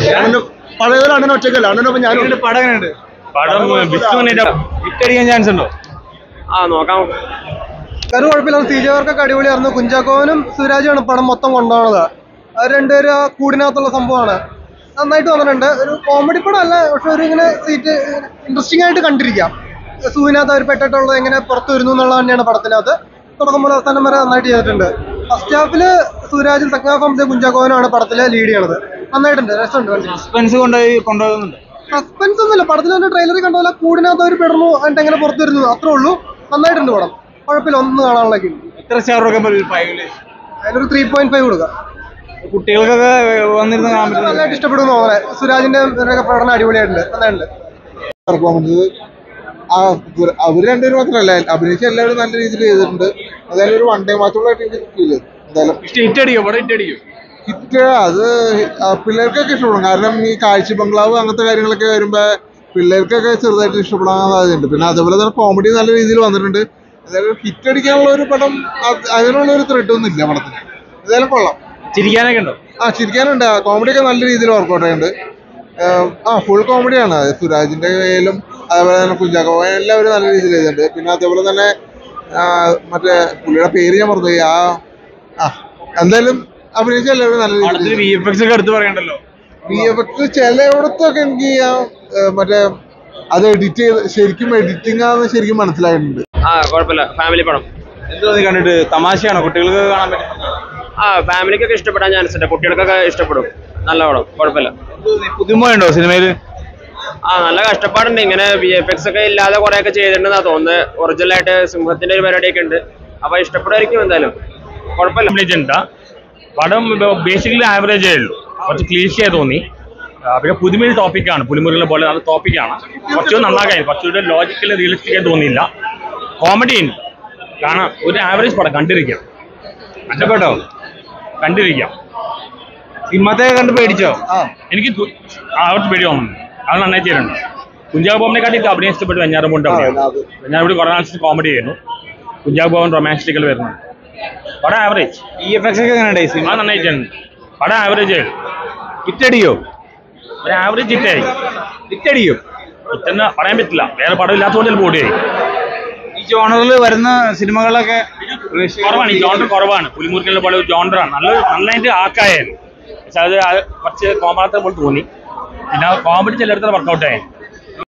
അണ്ണന് പഴയതൊരു അണ്ണൻ ഒറ്റക്കല്ല അണ്ണനൊപ്പം ഞാനും ഉണ്ട്. പടം എങ്ങനെയുണ്ട് പടം വിഷ്ണുവിന്റെ ഹിറ്റടിക്കാൻ ചാൻസ് ഉണ്ടോ ആ നോക്കാം കരു കുഴപ്പമില്ല സി ജെ വർക്കൊക്കെ അടിപൊളിയായിരുന്നു കുഞ്ചാക്കോവനും സുരാജുമാണ് പടം മൊത്തം കൊണ്ടുപോകുന്നത് അത് രണ്ടുപേരും ആ കൂടിനകത്തുള്ള സംഭവമാണ് നന്നായിട്ട് വന്നിട്ടുണ്ട് ഒരു കോമഡി പടം അല്ല പക്ഷെ ഒരു ഇങ്ങനെ സീറ്റ് ഇൻട്രസ്റ്റിംഗ് ആയിട്ട് കണ്ടിരിക്കാം സൂവിനകത്ത് അവർ പെട്ടിട്ടുള്ളത് എങ്ങനെ പുറത്തു വരുന്നു എന്നുള്ളത് തന്നെയാണ് പടത്തിനകത്ത് തുടക്കം മുതൽ അവസാനം വരെ നന്നായിട്ട് ചെയ്തിട്ടുണ്ട് ഫസ്റ്റ് ഹാഫില് സൂരാജും സെക്കൻഡ് ഹാഫ് ആകുമ്പോൾ കുഞ്ചാക്കോവനുമാണ് പടത്തിലെ ലീഡ് ചെയ്യണത് നന്നായിട്ടുണ്ട് രസമുണ്ട് കണ്ടിട്ട് സസ്പെൻസ് കൊണ്ടുപോയി കൊണ്ടുപോകുന്നുണ്ട് സസ്പെൻസ് ഒന്നുമില്ല പടത്തിൽ തന്നെ ട്രെയിലറിൽ കണ്ട പോലെ കൂടിനകത്ത് അവർ പെടുന്നു എന്നിട്ട് എങ്ങനെ പുറത്തു വരുന്നു അത്രേ ഉള്ളൂ നന്നായിട്ടുണ്ട് പടം കുഴപ്പമില്ല ഒന്ന് കാണാനുള്ളതൊക്കെ ഉണ്ട് എത്ര സ്റ്റാർ കൊടുക്കാൻ ഫൈവില് അതിലൊരു ത്രീ പോയിന്റ് ഫൈവ് കൊടുക്കാം കുട്ടികൾക്കൊക്കെ വന്നിരുന്ന് കാണാൻ പറ്റുന്ന നന്നായിട്ട് ഇഷ്ടപ്പെടുന്നു തോന്നണേ സുരാജിന്റെ ഇവരുടെയൊക്കെ പ്രകടനം അടിപൊളിയായിട്ടുണ്ട് നന്നായിട്ടുണ്ട് പെർഫോമൻസ് ആ ഇവര് അവര് രണ്ടുപേരും മാത്രമല്ല അഭിനയിച്ച എല്ലാവരും നല്ല രീതിയിൽ ചെയ്തിട്ടുണ്ട് എന്തായാലും ഒരു വൺ ഡേ മാച്ചുകളായിട്ട് എനിക്ക് ഫീൽ ചെയ്തു എന്തായാലും ഹിറ്റടിയോ പടം ഹിറ്റടിയോ ഹിറ്റ് അത് ആ പിള്ളേർക്കൊക്കെ ഇഷ്ടപ്പെടും കാരണം ഈ കാഴ്ച ബംഗ്ലാവ് അങ്ങനത്തെ കാര്യങ്ങളൊക്കെ വരുമ്പോ പിള്ളേർക്കൊക്കെ ചെറുതായിട്ട് ഇഷ്ടപ്പെടാൻ സാധ്യതയുണ്ട് പിന്നെ അതേപോലെ തന്നെ കോമഡി നല്ല രീതിയിൽ വന്നിട്ടുണ്ട് എന്തായാലും ഹിറ്റ് അടിക്കാനുള്ള ഒരു പടം അത് അതിനുള്ള ഒരു ത്രെഡ് ഒന്നും ഇല്ല പടത്തിന് എന്തായാലും കൊള്ളാം ചിരിക്കാനൊക്കെ ഉണ്ടോ ആ ചിരിക്കാനുണ്ട് കോമഡി ഒക്കെ നല്ല രീതിയിൽ വർക്കൗട്ട് ചെയ്യുന്നുണ്ട് ഏഹ് ആ ഫുൾ കോമഡിയാണ് സുരാജിന്റെ കയ്യിലും അതേപോലെ തന്നെ കുഞ്ചാക്കോ എല്ലാവരും നല്ല രീതിയിൽ ചെയ്തിട്ടുണ്ട് പിന്നെ അതേപോലെ തന്നെ ആ, മറ്റേ പുള്ളിയുടെ പേര് ഞാൻ മറന്നുപോയി ആ ആ എന്തായാലും അഭിനയിച്ച എല്ലാവരും നല്ല പടത്തിൽ രീതിയിൽ വി എഫ് എക്സ് ഒക്കെ എടുത്ത് പറയണ്ടല്ലോ വി എഫ് എക്സ് ചിലയിടത്തൊക്കെ എനിക്ക് ആ ഏഹ് മറ്റേ അത് എഡിറ്റ് ചെയ്ത് ശരിക്കും എഡിറ്റിംഗ് ആണെന്ന് ശരിക്കും മനസ്സിലായിട്ടുണ്ട് ആ കുഴപ്പമില്ല ഫാമിലി പടം എന്ത് തോന്നി കണ്ടിട്ട് തമാശയാണോ കുട്ടികൾക്ക് കാണാൻ പറ്റും ആ ഫാമിലിക്കൊക്കെ ഇഷ്ടപ്പെടാൻ ചാൻസ് ഉണ്ട് കുട്ടികൾക്കൊക്കെ ഇഷ്ടപ്പെടും നല്ല പടം കുഴപ്പമില്ല പുതുമയുണ്ടോ സിനിമയിൽ ആ നല്ല കഷ്ടപ്പാടുണ്ട് ഇങ്ങനെ വി എഫ് എക്സ് ഒക്കെ ഇല്ലാതെ കുറെ ഒക്കെ ചെയ്തിട്ടുണ്ടെന്നാ തോന്നുന്നത് ഒറിജിനൽ ആയിട്ട് സിംഹത്തിന്റെ ഒരു പരിപാടിയൊക്കെ ഉണ്ട് അപ്പൊ ഇഷ്ടപ്പെടുമായിരിക്കും എന്തായാലും കുഴപ്പമില്ല കംപ്ലീറ്റ് ഉണ്ട് പടം ബേസിക്കലി ആവറേജേ ഉള്ളൂ കുറച്ച് ക്ലീശിയായി തോന്നി ആ, പിന്നെ പുതുമയിൽ ടോപ്പിക്കാണ് പുലിമുരുകളെ പോലെ നല്ല ടോപ്പിക്കാണ് കുറച്ചുകൂടി നന്നാകാൻ കുറച്ചുകൂടി ലോജിക്കലി റിയലിസ്റ്റിക് ആയി തോന്നിയില്ല കോമഡി ഉണ്ട് കാണാം ഒരു ആവറേജ് പടം കണ്ടിരിക്കാം ഇഷ്ടപ്പെട്ടോ കണ്ടിരിക്കാം സിനിമത്തെ കണ്ട് പേടിച്ചോ എനിക്ക് തു- അവിടുത്തെ പേടി തോന്നുന്നു അത് നന്നായി ചെയ്തിട്ടുണ്ട് കുഞ്ചാബ് ബോബിനെക്കാട്ടി അഭിനയം ഇഷ്ടപ്പെട്ടു വെഞ്ഞാറമ്പൂണ്ട് വെഞ്ഞാറമ്പൂടി കുറേ നാൾ കോമഡി ചെയ്യുന്നു കുഞ്ചാബ് ബോബൻ റൊമാൻറ്റിക്കൽ വരുന്നുണ്ട് പടം ആവറേജ് വി എഫ് എക്സ് ഒക്കെ എങ്ങനെയുണ്ട് ഈ അത് സിനിമ നന്നായി ചെയ്യുന്നുണ്ട് പടം ആവറേജ് ആയിരുന്നു ഹിറ്റടിയോ ഒരു ആവറേജ് ഹിറ്റായി ഹിറ്റടിയോ ഹിറ്റെന്ന് പറയാൻ പറ്റില്ല വേറെ പടം ഇല്ലാത്തതുകൊണ്ട് ചിലപ്പോൾ ഓടിയായി ഈ ജോണറിൽ വരുന്ന സിനിമകളൊക്കെ കുറവാണ് ഈ ജോണ്ടർ കുറവാണ് പുലിമുരുക്കലിനെ പോലെ ഒരു ജോണ്ടറാണ് നല്ല നല്ലതിന്റെ ആക്കായാലും പക്ഷെ അത് അത് കുറച്ച് കോമാളത്തെ പോലെ തോന്നി പിന്നെ കോമഡി ചിലയിടത്ത് വർക്കൗട്ട് ആയി